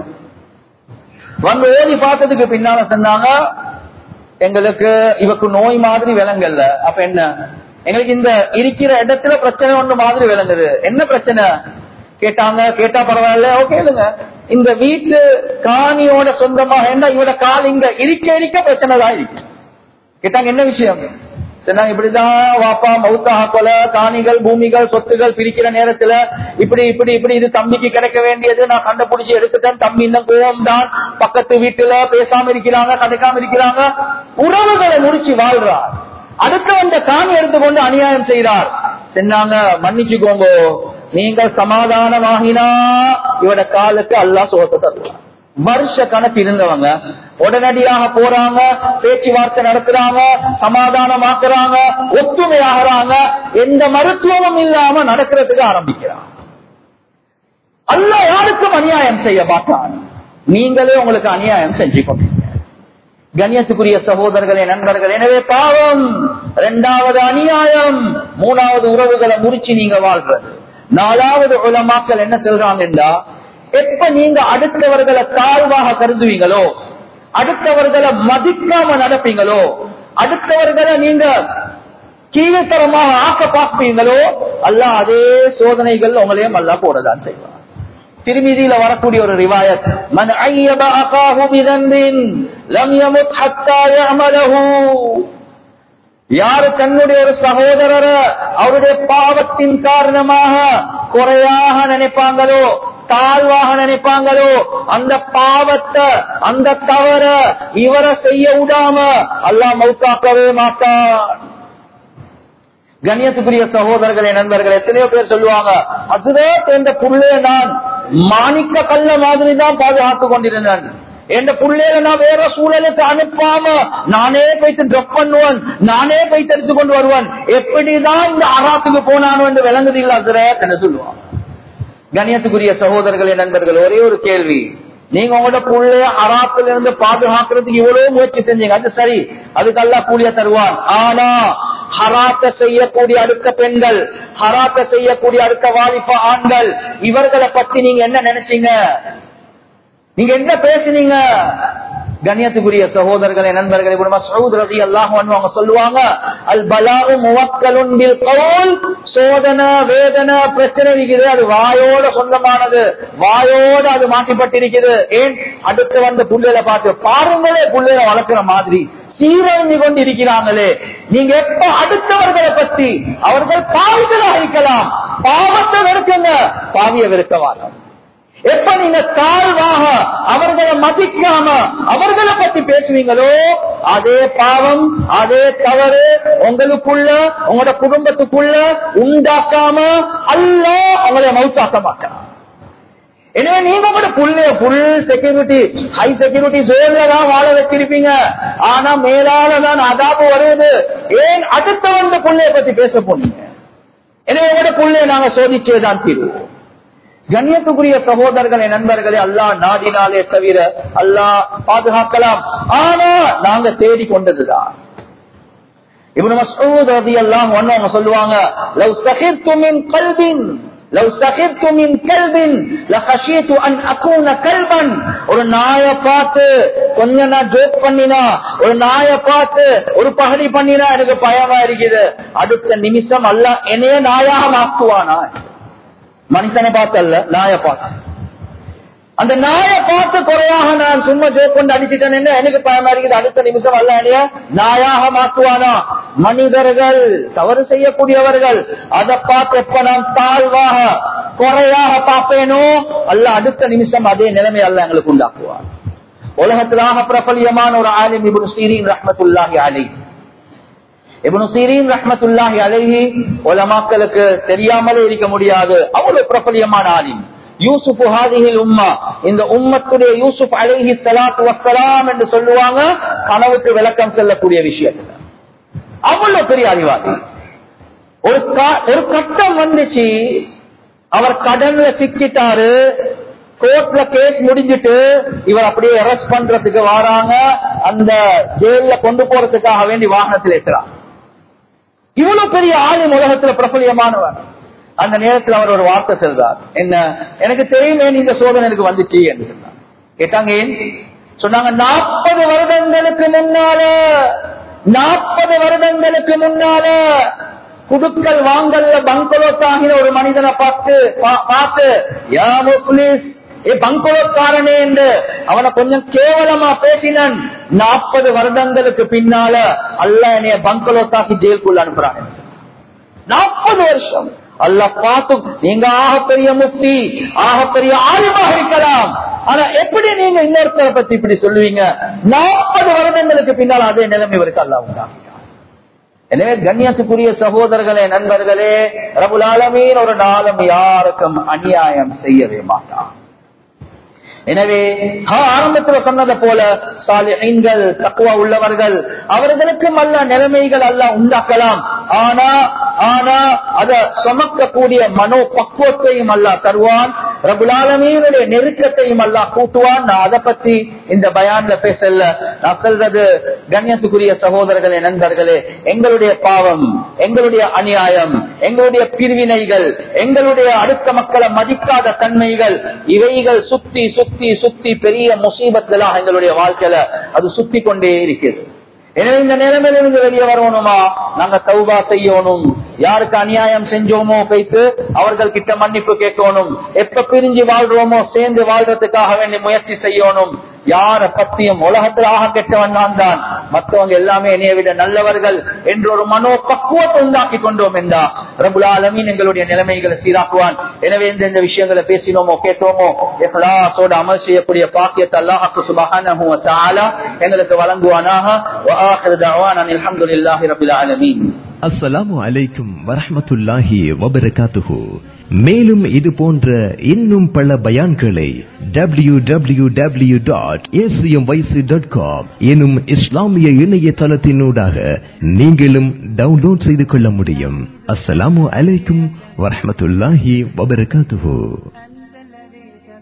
வந்து ஓதி பார்த்ததுக்கு பின்னால சொன்னாங்க எங்களுக்கு இவக்கு நோய் மாதிரி விளங்கல்ல அப்ப என்ன எங்களுக்கு இந்த இருக்கிற இடத்துல பிரச்சனை ஒண்ணு மாதிரி விளங்குது என்ன பிரச்சனை கேட்டாங்க கேட்டா பரவாயில்ல ஓகே இல்லைங்க இந்த வீட்டு காணியோட சொந்தமாக என்ன இவட கால் இங்க இருக்க இருக்க பிரச்சனை தான் இருக்கு கேட்டாங்க என்ன விஷயம் சொன்னாங்க இப்படிதான் வாப்பா மௌத்தாக கொல காணிகள் பூமிகள் சொத்துகள் பிரிக்கிற நேரத்துல இப்படி இப்படி இப்படி இது தம்பிக்கு கிடைக்க வேண்டியது நான் கண்டுபிடிச்சு எடுத்துட்டேன் தம்பி இன்னும் கோவம் தான் பக்கத்து வீட்டுல பேசாம இருக்கிறாங்க கிடைக்காம இருக்கிறாங்க உறவுகளை முடிச்சு வாழ்றார் அடுத்து அந்த காணி எடுத்துக்கொண்டு அநியாயம் செய்கிறார் சொன்னாங்க மன்னிச்சுக்கோங்க நீங்கள் சமாதானமாகினா இவட காலுக்கு அல்லா சுகத்தை தருவார் வருஷ கணக்கு இருந்தவங்க உடனடியாக போறாங்க பேச்சுவார்த்தை நடத்துறாங்க சமாதானமாக்குறாங்க ஒத்துமையாகிறாங்க எந்த மருத்துவமும் இல்லாம நடக்கிறதுக்கு ஆரம்பிக்கிறாங்க அல்ல யாருக்கும் அநியாயம் செய்ய மாட்டான் நீங்களே உங்களுக்கு அநியாயம் செஞ்சு கொண்டீங்க கண்ணியத்துக்குரிய சகோதரர்களே நண்பர்கள் எனவே பாவம் இரண்டாவது அநியாயம் மூணாவது உறவுகளை முறிச்சு நீங்க வாழ்றது நாலாவது உலமாக்கள் என்ன சொல்றாங்கன்னா எப்ப நீங்க அடுத்தவர்களை தாழ்வாக கருதுவீங்களோ அடுத்தவர்களை மதிக்காம நடப்பீங்களோ அடுத்தவர்களை நீங்க கீழ்த்தரமாக ஆக்க பார்ப்பீங்களோ அல்ல அதே சோதனைகள் உங்களையும் அல்ல போடதான் செய்வார் திருமீதியில வரக்கூடிய ஒரு ரிவாயத் மன் ஐயப அகாஹு பிதன்பின் லம் யமுத் ஹத்தா யஅமலஹு யாரு தன்னுடைய ஒரு சகோதரரை அவருடைய பாவத்தின் காரணமாக குறையாக நினைப்பாங்களோ தாழ்வாக நினைப்பாங்களோ அந்த பாவத்தை அந்த தவற இவரை செய்ய விடாம அல்லாஹ் மௌத்தாக்கவே மாட்டான் கண்ணியத்துக்குரிய சகோதரர்களே நண்பர்கள் எத்தனையோ பேர் சொல்லுவாங்க அதுதான் என்ற புள்ளே நான் மாணிக்க கல்ல மாதிரி தான் பாதுகாத்து கொண்டிருந்தேன் என் புள்ளையில நான் வேற சூழலுக்கு அனுப்பாம நானே போய்த்து ட்ரப் பண்ணுவேன் நானே போய்த்து எடுத்து கொண்டு வருவேன் எப்படிதான் இந்த அராத்துக்கு போனானோ என்று விளங்குது இல்ல அதுரே என்ன சொல்லுவான் கண்ணியத்துக்குரிய சகோதரர்களே நண்பர்கள் ஒரே ஒரு கேள்வி நீங்க உங்களோட புள்ளைய அராத்துல இருந்து பாதுகாக்கிறதுக்கு இவ்வளவு முயற்சி செஞ்சீங்க அது சரி அதுக்கு அல்லா கூலிய தருவான் ஆனா ஹராத்த செய்யக்கூடிய அடுத்த பெண்கள் ஹராத்த செய்யக்கூடிய அடுத்த வாலிப ஆண்கள் இவர்களை பத்தி நீங்க என்ன நினைச்சீங்க நீங்க என்ன பேசுனீங்க கண்ணியத்துக்குரிய சகோதரர்களே நண்பர்களே இப்ப மஸ்ஊத் ரலியல்லாஹு அன்ஹு அவங்க சொல்லுவாங்க அல் பலாஉ முவக்கலுன் பில் கவுல் சோதனை வேதனை பிரச்சனை இருக்குது அது வாயோட சொந்தமானது வாயோட அது மாட்டிப்பட்டிருக்குது ஏன் அடுத்து வந்த புள்ளையில பார்த்து பாருங்களே புள்ளையில வளர்க்கிற மாதிரி சீரழிஞ்சு கொண்டு இருக்கிறாங்களே நீங்க எப்ப அடுத்தவர்களை பற்றி அவர்கள் பாவிகளாக இருக்கலாம் பாவத்தை வெறுக்குங்க பாவிய வெறுக்கவாங்க எப்ப நீங்க தாழ்வாக அவர்களை மதிக்காம அவர்களை பத்தி பேசுவீங்களோ அதே பாவம் அதே தவறு உங்களுக்குள்ள உங்களோட குடும்பத்துக்குள்ள உண்டாக்காம அல்ல உங்களை மவுத்தாக்க மாட்டான் எனவே நீங்க கூட full full security high security ஜோன்ல தான் வாழ வச்சிருப்பீங்க ஆனா மேலால தான் அதாபு வருவது ஏன் அடுத்த வந்த புள்ளைய பத்தி பேச போனீங்க எனவே உங்களோட புள்ளைய நாங்க சோதிச்சேதான் தீர்வோம் கண்ணியத்துக்குரிய சகோதரர்களே நண்பர்களே அல்லாஹ் நாடினாலே தவிர அல்லாஹ் பாதுகாக்கலாம் ஆனா நாங்க தேடி கொண்டதுதான் இவனு மசூத் ரலியல்லாஹு அன்ஹு அவங்க சொல்லுவாங்க லவ் சஹிர்து மின் கல்பின் லவ் சஹிர்து மின் கல்பின் லஹஷீது அன் அகூன கல்பன் ஒரு நாயை பார்த்து கொஞ்ச நான் ஜோக் பண்ணினா ஒரு நாயை பார்த்து ஒரு பகடி பண்ணினா எனக்கு பயமா இருக்குது அடுத்த நிமிஷம் அல்லாஹ் என்னைய நாயாக மாற்றுவானா மனுஷனை பார்த்து அல்ல நாயை பார்த்து அந்த நாயை பார்த்து குறையாக நான் சும்மா ஜோக் கொண்டு அடிச்சிட்டேன் எனக்கு பயமா இருக்குது அடுத்த நிமிஷம் அல்ல என்னைய நாயாக மாற்றுவானா மனிதர்கள் தவறு செய்யக்கூடியவர்கள் அதை பார்த்து எப்ப நான் தாழ்வாக குறையாக பார்ப்பேனோ அல்ல அடுத்த நிமிஷம் அதே நிலைமை அல்ல எங்களுக்கு உண்டாக்குவார் உலகத்திலாக பிரபலியமான ஒரு ஆலிம் இபுன் சீரின் ரஹமத்துல்லாஹி அலி இபுன் சீரின் ரஹமத்துல்லாஹி அலைஹி உலமாக்களுக்கு தெரியாமலே இருக்க முடியாது அவ்வளவு பிரபலியமான ஆலிம் யூசுப் ஹாதிஹில் உம்மா இந்த உம்மத்துடைய யூசுப் அலைஹி ஸலாத்து வஸ்ஸலாம் என்று சொல்லுவாங்க கனவுக்கு விளக்கம் செல்லக்கூடிய விஷயத்துல அவ்வளவு பெரிய அறிவாளி ஒரு கா- ஒரு கட்டம் வந்துச்சு அவர் கடன்ல சிக்கிட்டாரு கோர்ட்ல கேஸ் முடிஞ்சிட்டு இவர் அப்படியே அரெஸ்ட் பண்றதுக்கு வராங்க அந்த ஜெயில கொண்டு போறதுக்காக வேண்டி வாகனத்தில் ஏற்றுறாங்க இவ்வளவு பெரிய ஆளும் உலகத்துல பிரபலியமானவர் அந்த நேரத்தில் அவர் ஒரு வார்த்தை சொல்றார் என்ன எனக்கு தெரியுமே இந்த சோதனை எனக்கு வந்துச்சு என்று சொன்னார் கேட்டாங்க ஏன் சொன்னாங்க நாற்பது வருடங்களுக்கு முன்னால நாற்பது வருடங்களுக்கு முன்னால குடுக்கல் வாங்கல்ல பங்களோத்தாகிற ஒரு மனிதனை பார்த்து பா- பார்த்து யா முப்ளிஸ் ஏ பங்களோக்காரனே என்று அவனை கொஞ்சம் கேவலமா பேசினன் நாற்பது வருடங்களுக்கு பின்னால அல்ல என்னைய பங்களோத்தாக்கி ஜெயிலுக்குள்ள அனுப்புறான் நாற்பது வருஷம் அல்ல பார்த்து நீங்க ஆகப்பெரிய முக்தி ஆகப்பெரிய ஆழமாக இருக்கலாம் ஆனா எப்படி நீங்க இன்னொருத்தரை பத்தி இப்படி சொல்லுவீங்க நாற்பது வருடங்களுக்கு பின்னால் அதே நிலைமை இவருக்கு அல்ல உண்டாக்கிட்டான் எனவே கண்ணியத்துக்குரிய சகோதரர்களே நண்பர்களே ரபுல் ஆலமீன் ஒரு நாளும் யாருக்கும் அநியாயம் செய்யவே மாட்டான் எனவே ஆ, ஆரம்பத்துல சொன்னதை போல சாலிஹீன்கள் தக்குவா உள்ளவர்கள் அவர்களுக்கும் அல்ல நிலைமைகள் அல்ல உண்டாக்கலாம் ஆனா ஆனா அத சுமக்கக்கூடிய மனோ பக்குவத்தையும் அல்ல தருவான் ரபுலாலமீனுடைய நெருக்கத்தையும் அல்ல கூட்டுவான் நான் அதை பத்தி இந்த பயான்ல பேசல நான் சொல்றது கண்ணியத்துக்குரிய சகோதரர்களே நண்பர்களே எங்களுடைய பாவம் எங்களுடைய அநியாயம் எங்களுடைய பிரிவினைகள் எங்களுடைய அடுத்த மக்களை மதிக்காத தன்மைகள் இவைகள் சுத்தி சுத்தி சுத்தி பெரிய முசீபத்களாக எங்களுடைய வாழ்க்கையில அது சுத்தி கொண்டே இருக்கிறது எனவே இந்த நிலைமையிலிருந்து வெளியே வரணுமா நாங்க தௌபா செய்யணும் யாருக்கு அநியாயம் செஞ்சோமோ வைத்து அவர்கள் கிட்ட மன்னிப்பு கேட்கணும் எப்ப பிரிஞ்சு வாழ்றோமோ சேர்ந்து வாழ்றதுக்காக வேண்டி முயற்சி செய்யணும் யார பத்தியும் உலகத்தில் ஆக கெட்டவன் நான் தான் மற்றவங்க எல்லாமே என்னைய விட நல்லவர்கள் என்ற ஒரு மனோ பக்குவத்தை உண்டாக்கி கொண்டோம் என்றா ரபுல் ஆலமீன் எங்களுடைய நிலைமைகளை சீராக்குவான் எனவே இந்த இந்த விஷயங்களை பேசினோமோ கேட்டோமோ இஹ்லாஸோட அமல் செய்யக்கூடிய பாக்கியத்தை அல்லாஹ்க்கு சுப்ஹானஹு வ தஆலா எங்களுக்கு வழங்குவானாக வ ஆகிரு தஅவானா அல்ஹம்துலில்லாஹி ரப்பில் ஆலமீன் அஸ்ஸலாமு அலைக்கும் வரஹ்மத்துல்லாஹி வபரகாத்துஹு மேலும் இது போன்ற இன்னும் பல பயான்களை W W W dot dot com எனும் இஸ்லாமிய இணையதளத்தினூடாக நீங்களும் டவுன்லோட் செய்து கொள்ள முடியும் அஸ்ஸலாமு அலைக்கும் வரஹ்மத்துல்லாஹி வபரகாத்துஹு